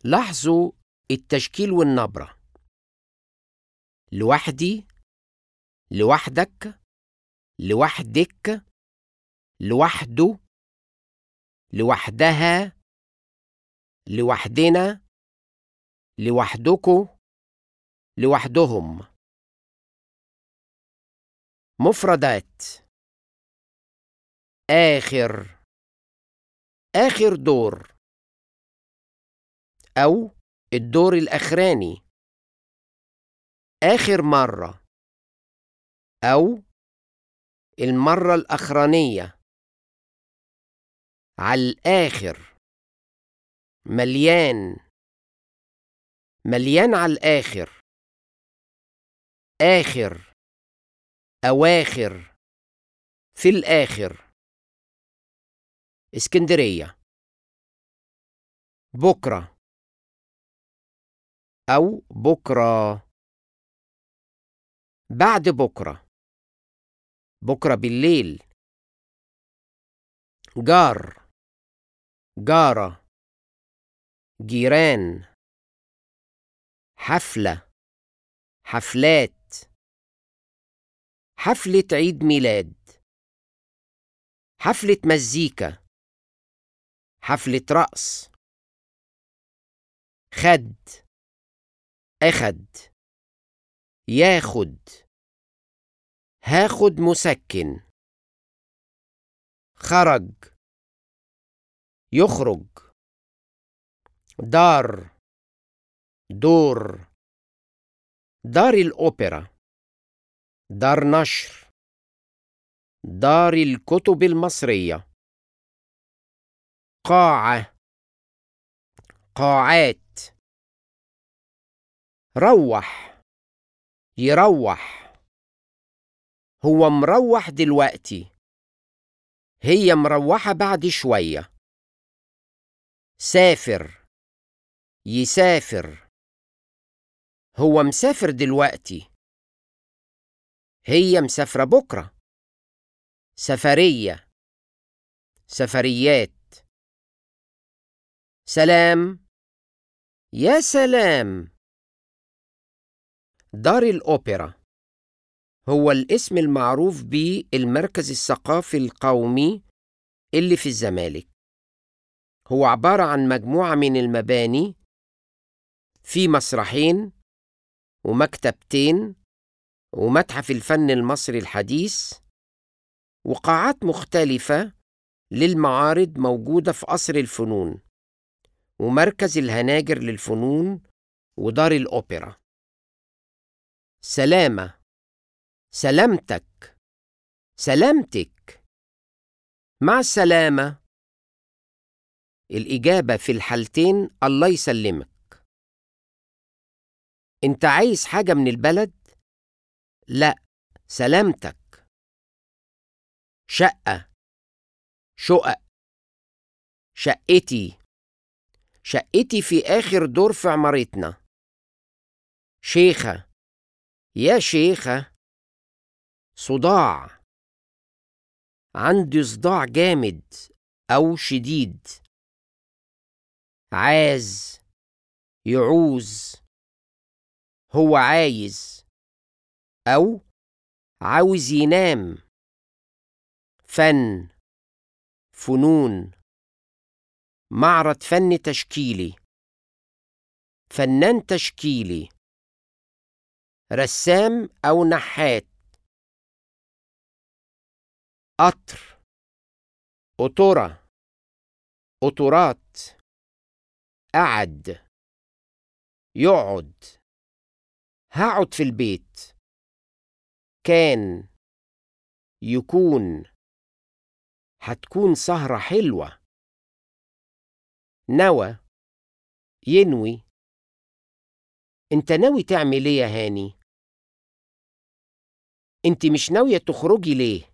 لاحظوا التشكيل والنبرة لوحدي لوحدك لوحدك لوحده لوحدها لوحدنا لوحدكو لوحدهم مفردات آخر آخر دور أو الدور الأخراني آخر مرة أو المرة الأخرانية على الآخر مليان مليان على الآخر آخر أواخر في الآخر اسكندرية بكرة أو بكرة بعد بكرة بكرة بالليل جار جارة جيران حفلة حفلات حفلة عيد ميلاد حفلة مزيكا حفلة رقص خد أخد ياخد هاخد مسكن خرج يخرج دار دور دار الأوبرا دار نشر دار الكتب المصرية قاعة قاعات روح يروح هو مروح دلوقتي هي مروحة بعد شوية سافر يسافر هو مسافر دلوقتي هي مسافرة بكرة سفرية سفريات سلام يا سلام دار الأوبرا هو الاسم المعروف بيه المركز الثقافي القومي اللي في الزمالك هو عبارة عن مجموعة من المباني في مسرحين ومكتبتين ومتحف الفن المصري الحديث وقاعات مختلفة للمعارض موجودة في قصر الفنون ومركز الهناجر للفنون ودار الأوبرا سلامة سلامتك سلامتك مع السلامة الإجابة في الحالتين الله يسلمك أنت عايز حاجة من البلد؟ لا سلامتك شقة شقق شقتي شقتي في آخر دور في عمارتنا شيخة يا شيخة صداع عندي صداع جامد أو شديد عاز يعوز هو عايز أو عاوز ينام فن فنون معرض فن تشكيلي فنان تشكيلي رسام أو نحات قطر قطورة قطورات قعد يقعد هقعد في البيت كان يكون هتكون سهرة حلوة نوى ينوي انت ناوي تعمل ايه يا هاني انت مش ناوية تخرجي ليه